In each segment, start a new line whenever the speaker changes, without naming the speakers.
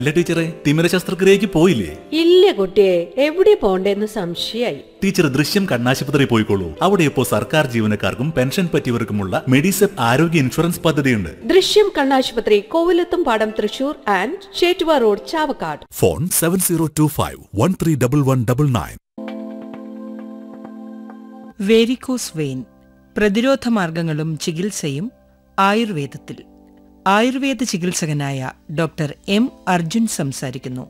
അല്ല ടീച്ചറെ തിമിര ശസ്ത്രക്രിയക്ക് പോയില്ലേ
ഇല്ല കുട്ടിയെ എവിടെ പോണ്ടേന്ന് സംശയായി
ടീച്ചർ ദൃശ്യം കണ്ണാശുപത്രി പോയിക്കോളൂ അവിടെ ഇപ്പോൾ സർക്കാർ ജീവനക്കാർക്കും പെൻഷൻ പറ്റിയവർക്കുമുള്ള മെഡിസെപ്പ് ആരോഗ്യ ഇൻഷുറൻസ് പദ്ധതിയുണ്ട്
ദൃശ്യം കണ്ണാശുപത്രി Kovilathum Padam Thrissur and Chettuva road Chavakkad
phone seven zero two five one three double one double nine
varicose vein പ്രതിരോധ മാർഗങ്ങളും ചികിത്സയും ആയുർവേദത്തിൽ ആയുർവേദ ചികിത്സകനായ ഡോക്ടർ എം അർജുൻ സംസാരിക്കുന്നു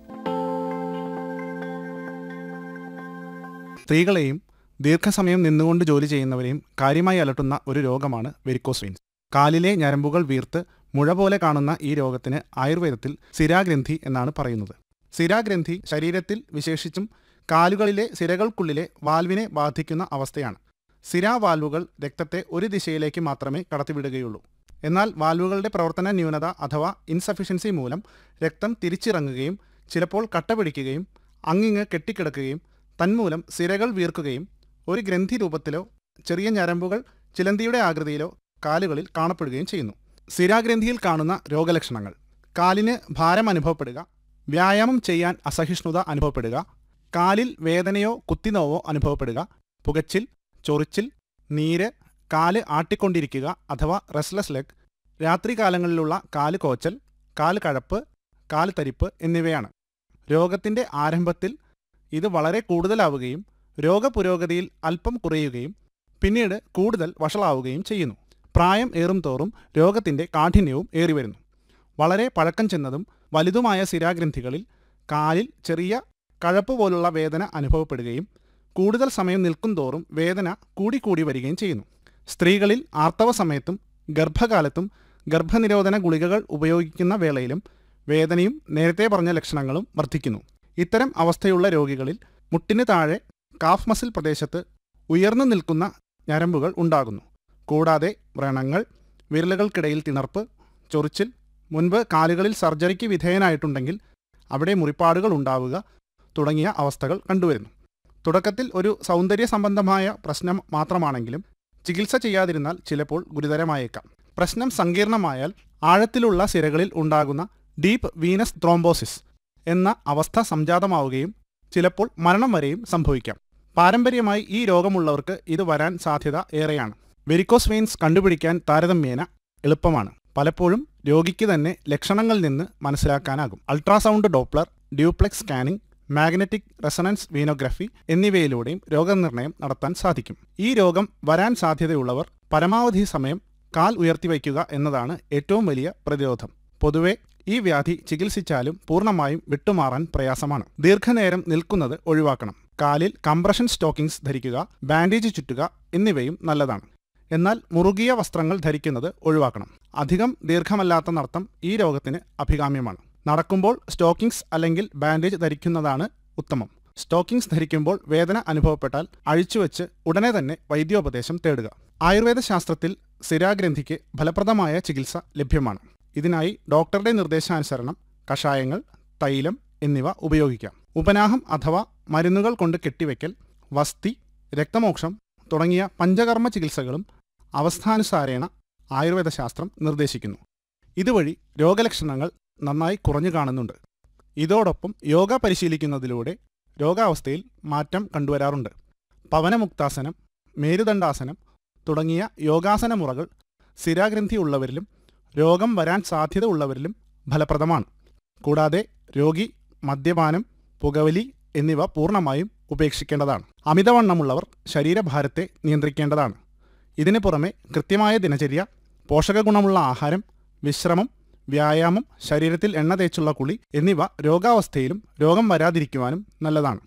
സ്ത്രീകളെയും ദീർഘസമയം നിന്നുകൊണ്ട് ജോലി ചെയ്യുന്നവരെയും കാര്യമായി അലട്ടുന്ന ഒരു രോഗമാണ് വെരിക്കോസ് വെയിൻസ് കാലിലെ ഞരമ്പുകൾ വീർത്ത് മുഴ പോലെ കാണുന്ന ഈ രോഗത്തിന് ആയുർവേദത്തിൽ സിരാഗ്രന്ഥി എന്നാണ് പറയുന്നത് സിരാഗ്രന്ഥി ശരീരത്തിൽ വിശേഷിച്ചും കാലുകളിലെ സിരകൾക്കുള്ളിലെ വാൽവിനെ ബാധിക്കുന്ന അവസ്ഥയാണ് സിരാവാൽവുകൾ രക്തത്തെ ഒരു ദിശയിലേക്ക് മാത്രമേ കടത്തിവിടുകയുള്ളൂ എന്നാൽ വാൽവുകളുടെ പ്രവർത്തന ന്യൂനത അഥവാ ഇൻസഫിഷ്യൻസി മൂലം രക്തം തിരിച്ചിറങ്ങുകയും ചിലപ്പോൾ കട്ട പിടിക്കുകയും അങ്ങിങ്ങ് കെട്ടിക്കിടക്കുകയും തന്മൂലം സിരകൾ വീർക്കുകയും ഒരു ഗ്രന്ഥി രൂപത്തിലോ ചെറിയ ഞരമ്പുകൾ ചിലന്തിയുടെ ആകൃതിയിലോ കാലുകളിൽ കാണപ്പെടുകയും ചെയ്യുന്നു സിരാഗ്രന്ഥിയിൽ കാണുന്ന രോഗലക്ഷണങ്ങൾ കാലിന് ഭാരം അനുഭവപ്പെടുക വ്യായാമം ചെയ്യാൻ അസഹിഷ്ണുത അനുഭവപ്പെടുക കാലിൽ വേദനയോ കുത്തിനോവോ അനുഭവപ്പെടുക പുകച്ചിൽ ചൊറിച്ചിൽ നീര് കാല് ആട്ടിക്കൊണ്ടിരിക്കുക അഥവാ റെസ്ലെസ് ലെഗ് രാത്രികാലങ്ങളിലുള്ള കാല് കോച്ചൽ കാല് കഴപ്പ് കാല് തരിപ്പ് എന്നിവയാണ് രോഗത്തിന്റെ ആരംഭത്തിൽ ഇത് വളരെ കൂടുതലാവുകയും രോഗപുരോഗതിയിൽ അല്പം കുറയുകയും പിന്നീട് കൂടുതൽ വഷളാവുകയും ചെയ്യുന്നു പ്രായം ഏറും തോറും രോഗത്തിന്റെ കാഠിന്യവും ഏറിവരുന്നു വളരെ പഴക്കം ചെന്നതും വലുതുമായ സിരാഗ്രന്ഥികളിൽ കാലിൽ ചെറിയ കഴപ്പ് പോലുള്ള വേദന അനുഭവപ്പെടുകയും കൂടുതൽ സമയം നിൽക്കും തോറും വേദന കൂടിക്കൂടി വരികയും ചെയ്യുന്നു സ്ത്രീകളിൽ ആർത്തവ സമയത്തും ഗർഭകാലത്തും ഗർഭനിരോധന ഗുളികകൾ ഉപയോഗിക്കുന്ന വേളയിലും വേദനയും നേരത്തെ പറഞ്ഞ ലക്ഷണങ്ങളും വർദ്ധിക്കുന്നു ഇത്തരം അവസ്ഥയുള്ള രോഗികളിൽ മുട്ടിന് താഴെ കാഫ് മസിൽ പ്രദേശത്ത് ഉയർന്നു നിൽക്കുന്ന ഞരമ്പുകൾ ഉണ്ടാകുന്നു കൂടാതെ വ്രണങ്ങൾ വിരലുകൾക്കിടയിൽ തിണർപ്പ് ചൊറിച്ചിൽ മുൻപ് കാലുകളിൽ സർജറിക്ക് വിധേയനായിട്ടുണ്ടെങ്കിൽ അവിടെ മുറിപ്പാടുകൾ ഉണ്ടാവുക തുടങ്ങിയ അവസ്ഥകൾ കണ്ടുവരുന്നു തുടക്കത്തിൽ ഒരു സൗന്ദര്യ സംബന്ധമായ പ്രശ്നം മാത്രമാണെങ്കിലും ചികിത്സ ചെയ്യാതിരുന്നാൽ ചിലപ്പോൾ ഗുരുതരമായേക്കാം പ്രശ്നം സങ്കീർണമായാൽ ആഴത്തിലുള്ള സിരകളിൽ ഉണ്ടാകുന്ന ഡീപ്പ് വീനസ് ത്രോംബോസിസ് എന്ന അവസ്ഥ സംജാതമാവുകയും ചിലപ്പോൾ മരണം വരെയും സംഭവിക്കാം പാരമ്പര്യമായി ഈ രോഗമുള്ളവർക്ക് ഇത് വരാൻ സാധ്യത ഏറെയാണ് വെരിക്കോസ് വെയിൻസ് കണ്ടുപിടിക്കാൻ താരതമ്യേന എളുപ്പമാണ് പലപ്പോഴും രോഗിക്ക് തന്നെ ലക്ഷണങ്ങളിൽ നിന്ന് മനസ്സിലാക്കാനാകും ultrasound doppler duplex scanning magnetic resonance venography എന്നിവയിലൂടെയും രോഗനിർണയം നടത്താൻ സാധിക്കും ഈ രോഗം വരാൻ സാധ്യതയുള്ളവർ പരമാവധി സമയം കാൽ ഉയർത്തിവയ്ക്കുക എന്നതാണ് ഏറ്റവും വലിയ പ്രതിരോധം പൊതുവെ ഈ വ്യാധി ചികിത്സിച്ചാലും പൂർണ്ണമായും വിട്ടുമാറാൻ പ്രയാസമാണ് ദീർഘനേരം നിൽക്കുന്നത് ഒഴിവാക്കണം കാലിൽ കംപ്രഷൻ സ്റ്റോക്കിംഗ്സ് ധരിക്കുക ബാൻഡേജ് ചുറ്റുക എന്നിവയും നല്ലതാണ് എന്നാൽ മുറുകിയ വസ്ത്രങ്ങൾ ധരിക്കുന്നത് ഒഴിവാക്കണം അധികം ദീർഘമല്ലാത്ത നടത്തം ഈ രോഗത്തിന് അഭികാമ്യമാണ് നടക്കുമ്പോൾ സ്റ്റോക്കിംഗ്സ് അല്ലെങ്കിൽ ബാൻഡേജ് ധരിക്കുന്നതാണ് ഉത്തമം സ്റ്റോക്കിംഗ്സ് ധരിക്കുമ്പോൾ വേദന അനുഭവപ്പെട്ടാൽ അഴിച്ചുവെച്ച് ഉടനെ തന്നെ വൈദ്യോപദേശം തേടുക ആയുർവേദ ശാസ്ത്രത്തിൽ സിരാഗ്രന്ഥിക്ക് ഫലപ്രദമായ ചികിത്സ ലഭ്യമാണ് ഇതിനായി ഡോക്ടറുടെ നിർദ്ദേശാനുസരണം കഷായങ്ങൾ തൈലം എന്നിവ ഉപയോഗിക്കാം ഉപനാഹം അഥവാ മരുന്നുകൾ കൊണ്ട് കെട്ടിവെക്കൽ വസ്തി രക്തമോക്ഷം തുടങ്ങിയ പഞ്ചകർമ്മ ചികിത്സകളും അവസ്ഥാനുസാരേണ ആയുർവേദ ശാസ്ത്രം നിർദ്ദേശിക്കുന്നു ഇതുവഴി രോഗലക്ഷണങ്ങൾ നന്നായി കുറഞ്ഞു കാണുന്നുണ്ട് ഇതോടൊപ്പം യോഗ പരിശീലിക്കുന്നതിലൂടെ രോഗാവസ്ഥയിൽ മാറ്റം കണ്ടുവരാറുണ്ട് പവനമുക്താസനം മേരുദണ്ഡാസനം തുടങ്ങിയ യോഗാസന മുറകൾ സ്ഥിരാഗ്രന്ഥി ഉള്ളവരിലും രോഗം വരാൻ സാധ്യത ഉള്ളവരിലും ഫലപ്രദമാണ് കൂടാതെ രോഗി മദ്യപാനം പുകവലി എന്നിവ പൂർണ്ണമായും ഉപേക്ഷിക്കേണ്ടതാണ് അമിതവണ്ണമുള്ളവർ ശരീരഭാരത്തെ നിയന്ത്രിക്കേണ്ടതാണ് ഇതിനു പുറമെ കൃത്യമായ ദിനചര്യ പോഷകഗുണമുള്ള ആഹാരം വിശ്രമം വ്യായാമം ശരീരത്തിൽ എണ്ണ തേച്ചുള്ള കുളി എന്നിവ രോഗാവസ്ഥയിലും രോഗം വരാതിരിക്കുവാനും നല്ലതാണ്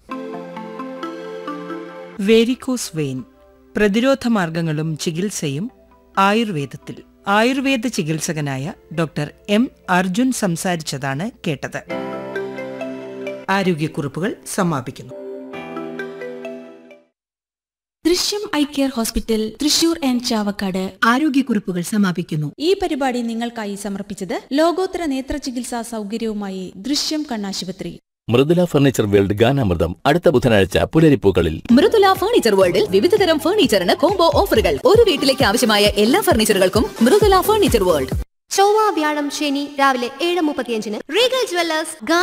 വേരിക്കോസ് വെയിൻ പ്രതിരോധ മാർഗങ്ങളും ചികിത്സയും ആയുർവേദത്തിൽ ആയുർവേദ ചികിത്സകനായ ഡോക്ടർ എം അർജുൻ സംസാരിച്ചതാണ് കേട്ടത് ആരോഗ്യക്കുറിപ്പുകൾ സമാപിക്കുന്നു
Drishyam eye care hospital Thrissur and Chavakkad
ആരോഗ്യക്കുറിപ്പുകൾ സമാപിക്കുന്നു
ഈ പരിപാടി നിങ്ങൾക്കായി സമർപ്പിച്ചത് ലോകോത്തര നേത്ര ചികിത്സാ സൗകര്യവുമായി ദൃശ്യം കണ്ണാശുപത്രി
മൃദുല ഫർണിച്ചർ വേൾഡ് ഗാനാമൃതം അടുത്ത ബുധനാഴ്ച പുലരിപ്പൂക്കളിൽ
മൃദുല ഫർണിച്ചർ വേൾഡിൽ വിവിധതരം ഫർണിച്ചറിന് കോംബോ ഓഫറുകൾ ഒരു വീട്ടിലേക്ക് ആവശ്യമായ എല്ലാ ഫർണിച്ചറുകൾക്കും മൃദുല ഫർണിച്ചർ വേൾഡ്
ചൊവ്വ വ്യാഴം ശനി രാവിലെ ഏഴ് മുപ്പത്തിയഞ്ചിന് റീഗൽ ജ്വല്ലേഴ്സ്